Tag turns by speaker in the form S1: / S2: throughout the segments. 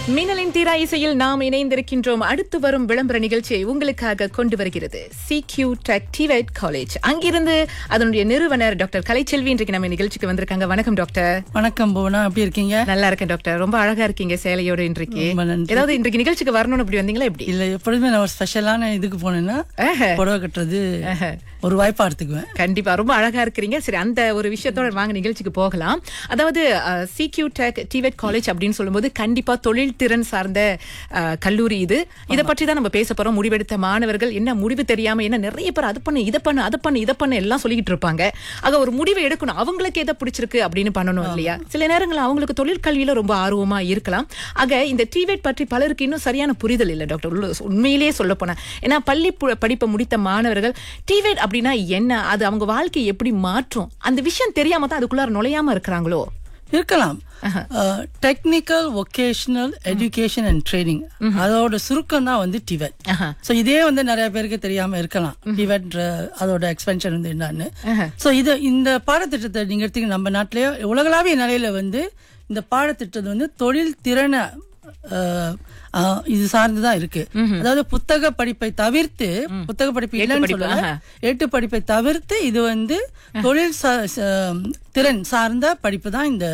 S1: மின்னலின் தீரா இசையில் நாம் இணைந்திருக்கின்றோம் அடுத்து வரும் விளம்பர நிகழ்ச்சியை உங்களுக்காக கொண்டு வருகிறது C Q tech TVET college அங்கிருந்து அதனுடைய நிறுவனர் டாக்டர் கலைச்செல்வி இன்றைக்கு நம்ம நிகழ்ச்சிக்கு வந்திருக்காங்க வணக்கம் டாக்டர்
S2: வணக்கம் புவனா எப்படி இருக்கீங்க
S1: நல்லா இருக்கேன் டாக்டர் ரொம்ப அழகா இருக்கீங்க சேலையோட இன்றைக்கு
S2: ரொம்ப நன்றி.
S1: ஏதாவது இன்றைக்கு நிகழ்ச்சிக்கு வரணும்னு இப்படி வந்தீங்களா எப்படி
S2: இல்ல எப்பொழுதுமே நான் ஒரு ஸ்பெஷலான இதுக்கு போனேன்னா
S1: ஆஹா.
S2: புடவை கட்டுறது ஒரு வாய்ப்பா எடுத்துக்குவேன்
S1: கண்டிப்பா ரொம்ப அழகா இருக்கிறீங்க சரி அந்த ஒரு விஷயத்தோட வாங்க நிகழ்ச்சிக்கு போகலாம் அதாவது சிக்யூ டெக் டிவெட் காலேஜ் அப்படின்னு சொல்லும்போது கண்டிப்பா தொழில் திறன் சார்ந்த அஹ், கல்லூரி இது இதை பற்றி தான் நம்ம பேச போறோம் முடிவெடுத்த மாணவர்கள் என்ன முடிவு தெரியாம என்ன நிறைய பேர் அது பண்ணு இதை பண்ணு அதை பண்ணு இதை பண்ணு எல்லாம் சொல்லிக்கிட்டு இருப்பாங்க ஆக ஒரு முடிவை எடுக்கணும் அவங்களுக்கு எதை பிடிச்சிருக்கு அப்படின்னு பண்ணணும் இல்லையா சில நேரங்கள் அவங்களுக்கு தொழிற்கல்வியில ரொம்ப ஆர்வமா இருக்கலாம் ஆக இந்த டிவேட் பற்றி பலருக்கு இன்னும் சரியான புரிதல் இல்லை டாக்டர் உள்ள- உண்மையிலேயே சொல்ல போனா ஏன்னா பள்ளி பு- படிப்பை முடித்த மாணவர்கள் டிவேட் அப்படின்னா என்ன அது அவங்க வாழ்க்கையை எப்படி மாற்றும் அந்த விஷயம் தெரியாம தான் அதுக்குள்ளார நுழையாம இருக்கிறாங்களோ
S2: இருக்கலாம் technical vocational education and training அதோட சுருக்கம் தான் வந்து டிவெட்
S1: ஆஹா.
S2: ஸோ இதே வந்து நிறைய பேருக்கு தெரியாம இருக்கலாம் டிவெட் அதோட எக்ஸ்பென்ஷன் வந்து என்னன்னு
S1: ஆஹா.
S2: ஸோ இது இந்த பாடத்திட்டத்தை நீங்க எடுத்தீங்க நம்ம நாட்டிலேயே உலகளாவிய நிலையில வந்து இந்த பாடத்திட்டம் வந்து தொழில் திறனை அஹ், அஹ், இது சார்ந்துதான் இருக்கு அதாவது புத்தக படிப்பை தவிர்த்து புத்தக படிப்பு இல்லைன்னு
S1: படிப்பு,
S2: சொல்லல
S1: ஆஹா.
S2: எட்டு படிப்பை தவிர்த்து இது வந்து தொழில் சா- ச- திறன் சார்ந்த படிப்பு தான் இந்த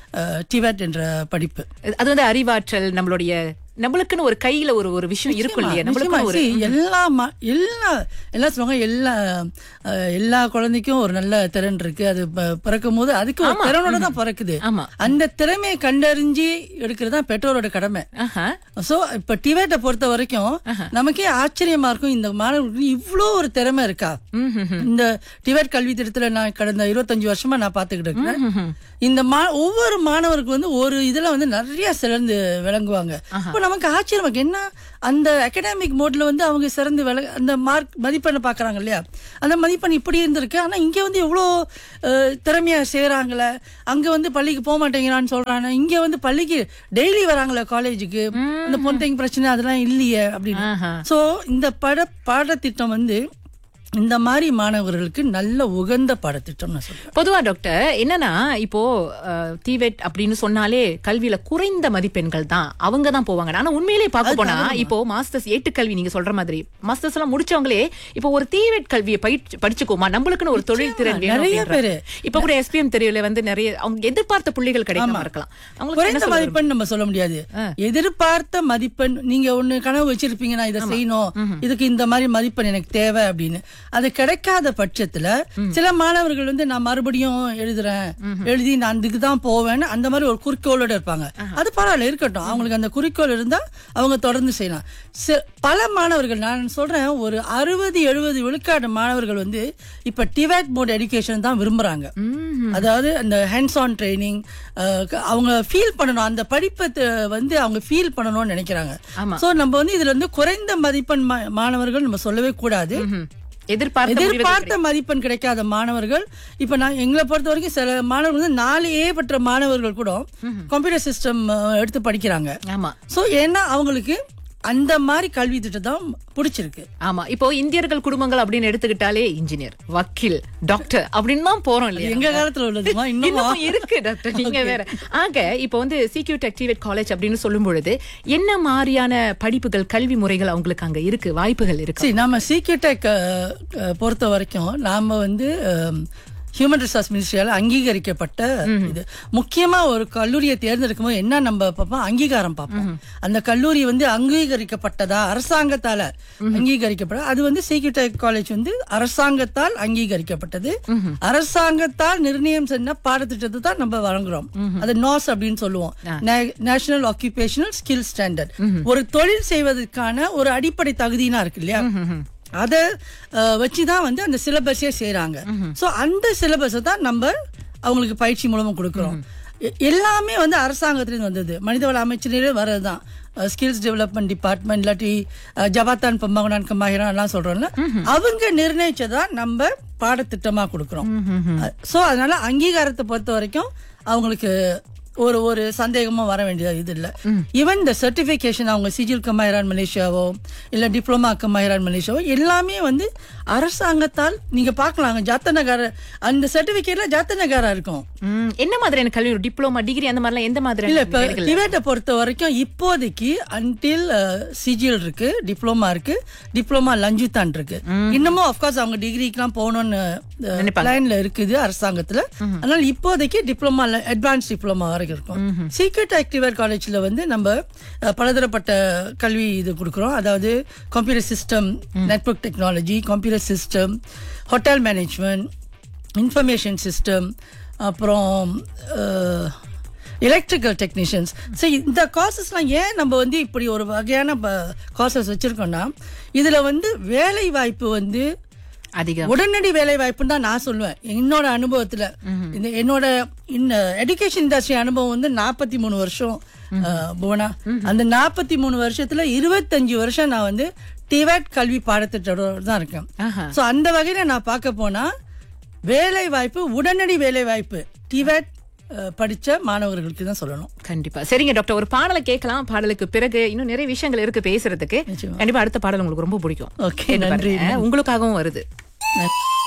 S2: டிவெட் என்ற படிப்பு
S1: அது வந்து அறிவாற்றல் நம்மளுடைய நம்மளுக்குன்னு ஒரு கையில ஒரு ஒரு விஷயம் இருக்கும் இல்லையா நம்மளுக்குன்னு ஒரு
S2: நிச்சயமா. See, எல்லா ம- எல்லா எல்லாம் சொல்லுவாங்க எல்லா அஹ், எல்லா குழந்தைக்கும் ஒரு நல்ல திறன் இருக்கு அது ப- பிறக்கும் போது அதுக்கு ஒரு திறனோட தான் பிறக்குது
S1: ஆமா
S2: அந்த திறமையை கண்டறிஞ்சு எடுக்கிறது தான் பெற்றோரோட கடமை
S1: ஆஹா
S2: சோ இப்ப டிவேட்டை பொறுத்த வரைக்கும் நமக்கே ஆச்சரியமா இருக்கும் இந்த மாணவர்களுக்கு இவ்ளோ ஒரு திறமை இருக்கா
S1: ம், ம்,
S2: இந்த டிவேட் கல்வி திட்டத்துல நான் கடந்த இருபத்தஞ்சு வருஷமா நான் பாத்துக்கிட்டு இருக்கேன் இந்த மா ஒவ்வொரு மாணவருக்கு வந்து ஒரு இதுல வந்து நிறைய சிறந்து விளங்குவாங்க இப்போ நமக்கு ஆச்சரியமா இருக்கு. என்ன அந்த அகடாமிக் மோட்ல வந்து அவங்க சிறந்து விள அந்த மார்க் மதிப்பெண்ணை பாக்குறாங்க இல்லையா அந்த மதிப்பெண் இப்படி இருந்திருக்கு ஆனா இங்க வந்து எவ்வளோ அஹ், திறமையா செய்யறாங்களே அங்க வந்து பள்ளிக்கு போக மாட்டேங்கிறான்னு சொல்றாங்க இங்க வந்து பள்ளிக்கு டெய்லி வராங்களே காலேஜுக்கு அந்த பொண்டைங்க பிரச்சனை அதெல்லாம் இல்லையே அப்படின்னு
S1: ஆஹா
S2: சோ இந்த பட பாடத்திட்டம் வந்து இந்த மாதிரி மாணவர்களுக்கு நல்ல உகந்த பாடத்திட்டம் நான் சொல்றேன்
S1: பொதுவா டாக்டர் என்னன்னா இப்போ டிவெட் அப்படின்னு சொன்னாலே கல்வியில குறைந்த மதிப்பெண்கள் தான் அவங்க தான் போவாங்க ஆனா உண்மையிலேயே பார்க்க போனா இப்போ மாஸ்டர்ஸ் ஏட்டு கல்வி நீங்க சொல்ற மாதிரி மாஸ்டர்ஸ் எல்லாம் முடிச்சவங்களே இப்போ ஒரு டிவெட் கல்வியை பயிற்சி படிச்சுக்கோமா நம்மளுக்குன்னு ஒரு தொழில் திறன் வேணும்
S2: நிறைய
S1: அப்படின்றாங்க.
S2: பேரு.
S1: இப்ப கூட எஸ்பிஎம் தெரியல வந்து நிறைய அவங்க எதிர்பார்த்த புள்ளிகள் கிடைக்காம இருக்கலாம் அவங்களுக்கு என்ன
S2: குறைந்த
S1: சொல்ல
S2: மதிப்பெண் நம்ம சொல்ல முடியாது எதிர்பார்த்த மதிப்பெண் நீங்க ஒண்ணு கனவு வச்சிருப்பீங்க நான் இதை செய்யணும் இதுக்கு இந்த மாதிரி மதிப்பெண் எனக்கு தேவை அப்படின்னு அது கிடைக்காத பட்சத்துல சில மாணவர்கள் வந்து நான் மறுபடியும் எழுதுறேன் எழுதி நான் இதுக்கு தான் போவேன்னு அந்த மாதிரி ஒரு குறிக்கோளோட இருப்பாங்க அது பரவாயில்ல இருக்கட்டும் அவங்களுக்கு அந்த குறிக்கோள் இருந்தா அவங்க தொடர்ந்து செய்யலாம் சி- பல மாணவர்கள் நான் சொல்றேன் ஒரு அறுபது எழுபது விழுக்காடு மாணவர்கள் வந்து இப்ப டிவேட் மோட் எடுகேஷன் தான் விரும்புறாங்க அதாவது அந்த ஹேண்ட்ஸ் ஆன் ட்ரைனிங் அவங்க ஃபீல் பண்ணணும் அந்த படிப்பை த- வந்து அவங்க ஃபீல் பண்ணணும்னு நினைக்கிறாங்க
S1: ஆமா.
S2: சோ நம்ம வந்து இதுல வந்து குறைந்த மதிப்பெண் மா- மாணவர்கள் நம்ம சொல்லவே கூடாது
S1: ம்ஹும். எதிர்பார்த்த முடிவுகள்
S2: எதிர்பார்த்த மதிப்பெண் கிடைக்காத மாணவர்கள் இப்ப நான் எங்களை பொறுத்த வரைக்கும் சில மாணவர்கள் வந்து நாலு ஏ பெற்ற மாணவர்கள் கூட கம்ப்யூட்டர் சிஸ்டம் எடுத்து படிக்கிறாங்க
S1: கிடை- ஆமா
S2: சோ ஏன்னா அவங்களுக்கு அந்த மாதிரி கல்வி திட்டம் தான் பிடிச்சிருக்கு
S1: ஆமா இப்போ இந்தியர்கள் குடும்பங்கள் அப்படின்னு எடுத்துக்கிட்டாலே இன்ஜினியர் வக்கீல் டாக்டர் அப்படின்னு தான் போறோம் இல்லையா
S2: எங்க காலத்துல உள்ளதுமா இன்னும்
S1: இன்னும் இருக்கு டாக்டர் நீங்க வேற ஆக இப்போ வந்து சிக்யூ டெக்டிவேட் காலேஜ் அப்படின்னு சொல்லும் பொழுது என்ன மாதிரியான படிப்புகள் கல்வி முறைகள் அவங்களுக்கு அங்க இருக்கு வாய்ப்புகள் இருக்கு
S2: சரி நம்ம சீக்கிரட்டெக் பொறுத்த வரைக்கும் நாம வந்து ஹியூமன் ரிசோர்ஸ் மினிஸ்ட்ரியால அங்கீகரிக்கப்பட்ட இது முக்கியமா ஒரு கல்லூரியை தேர்ந்தெடுக்கும் போது என்ன நம்ம பார்ப்போம் அங்கீகாரம் பார்ப்போம் அந்த கல்லூரி வந்து அங்கீகரிக்கப்பட்டதா அரசாங்கத்தால அங்கீகரிக்கப்பட அது வந்து சீக்கிரட்டெக் காலேஜ் வந்து அரசாங்கத்தால் அங்கீகரிக்கப்பட்டது அரசாங்கத்தால் நிர்ணயம் செஞ்ச பாடத்திட்டத்தை தான் நம்ம வழங்குறோம் அது நாஸ் அப்படின்னு சொல்லுவோம் நேஷனல் ஆக்குபேஷனல் ஸ்கில் ஸ்டாண்டர்ட் ஒரு தொழில் செய்வதற்கான ஒரு அடிப்படை தகுதினா இருக்கு இல்லையா அத அஹ், வச்சுதான் வந்து அந்த சிலபஸே செய்றாங்க சோ அந்த சிலபஸை தான் நம்ம அவங்களுக்கு பயிற்சி மூலமா கொடுக்கிறோம் எ- எல்லாமே வந்து அரசாங்கத்திலிருந்து வந்தது மனிதவள அமைச்சரிலே வர்றதுதான் ஸ்கில்ஸ் டெவலப்மெண்ட் டிபார்ட்மெண்ட் இல்லாட்டி அஹ், ஜபாத்தான் பம்பாகுடான் கம்மாகிரான் எல்லாம் சொல்றோம்ல அவங்க நிர்ணயிச்சதான் நம்ம பாடத்திட்டமா கொடுக்கிறோம் சோ அதனால அங்கீகாரத்தை பொறுத்த வரைக்கும் அவங்களுக்கு ஒரு ஒரு சந்தேகமும் வர வேண்டிய இது இல்ல ஈவன் இந்த சர்டிபிகேஷன் அவங்க சிஜில் கமாயிரான் மலேசியாவோ இல்ல டிப்ளமா கமாயிரான் மலேசியாவோ எல்லாமே வந்து அரசாங்கத்தால் நீங்க பார்க்கலாம் ஜாத்தனகார அந்த சர்டிபிகேட்ல ஜாத்தனகாரா இருக்கும்
S1: ம், என்ன மாதிரியான கல்வி டிப்ளமா டிகிரி அந்த மாதிரிலாம் எந்த
S2: இல்ல இப்ப
S1: மாதிரியான
S2: டிவேட்டை பொறுத்த வரைக்கும் இப்போதைக்கு அன்டில் சிஜிஎல் இருக்கு டிப்ளமா இருக்கு டிப்ளமா லஞ்சுதான் இருக்கு இன்னமும் அப்கோர்ஸ் அவங்க டிகிரிக்கெல்லாம் போகணும்னு
S1: நினைப்பாங்க.
S2: பிளான்ல இருக்குது அரசாங்கத்துல அதனால இப்போதைக்கு டிப்ளமா அட்வான்ஸ் டிப்ளமா வரைக்கும் இருக்கும் சீக்ரெட் ஆக்டிவேர் காலேஜ்ல வந்து நம்ம அஹ், பலதரப்பட்ட கல்வி இது கொடுக்குறோம் அதாவது computer system network technology computer system hotel management information system அப்புறம் எலக்ட்ரிக்கல் டெக்னீஷியன்ஸ் ஸோ இந்த காசஸ்லாம் ஏன் நம்ம வந்து இப்படி ஒரு வகையான காசஸ் வச்சிருக்கோம்னா இதுல வந்து வேலை வாய்ப்பு வந்து
S1: அதிகம்
S2: உடனடி வேலை வாய்ப்புன்னு தான் நான் சொல்லுவேன் என்னோட அனுபவத்துல இந்த என்னோட இந்த எஜுகேஷன் இண்டஸ்ட்ரி அனுபவம் வந்து நாற்பத்தி மூணு வருஷம் அஹ், புவனா அந்த நாற்பத்தி மூணு வருஷத்துல இருபத்தஞ்சு வருஷம் நான் வந்து டிவேட் கல்வி பாடத்திட்டோட தான் இருக்கேன்
S1: ஆஹா.
S2: சோ அந்த வகையில நான் பார்க்க போனா வேலை வாய்ப்பு உடனடி வேலை வாய்ப்பு டிவேட் படிச்ச மாணவர்களுக்கு தான் சொல்லணும்
S1: கண்டிப்பா சரிங்க டாக்டர் ஒரு பாடலை கேட்கலாம் பாடலுக்கு பிறகு இன்னும் நிறைய விஷயங்கள் இருக்கு பேசுறதுக்கு
S2: நிச்சயமா.
S1: கண்டிப்பா அடுத்த பாடல் உங்களுக்கு ரொம்ப பிடிக்கும்
S2: Okay,
S1: கேட்டு
S2: நன்றி.
S1: பாருங்க. உங்களுக்காகவும் வருது
S2: நன்றி.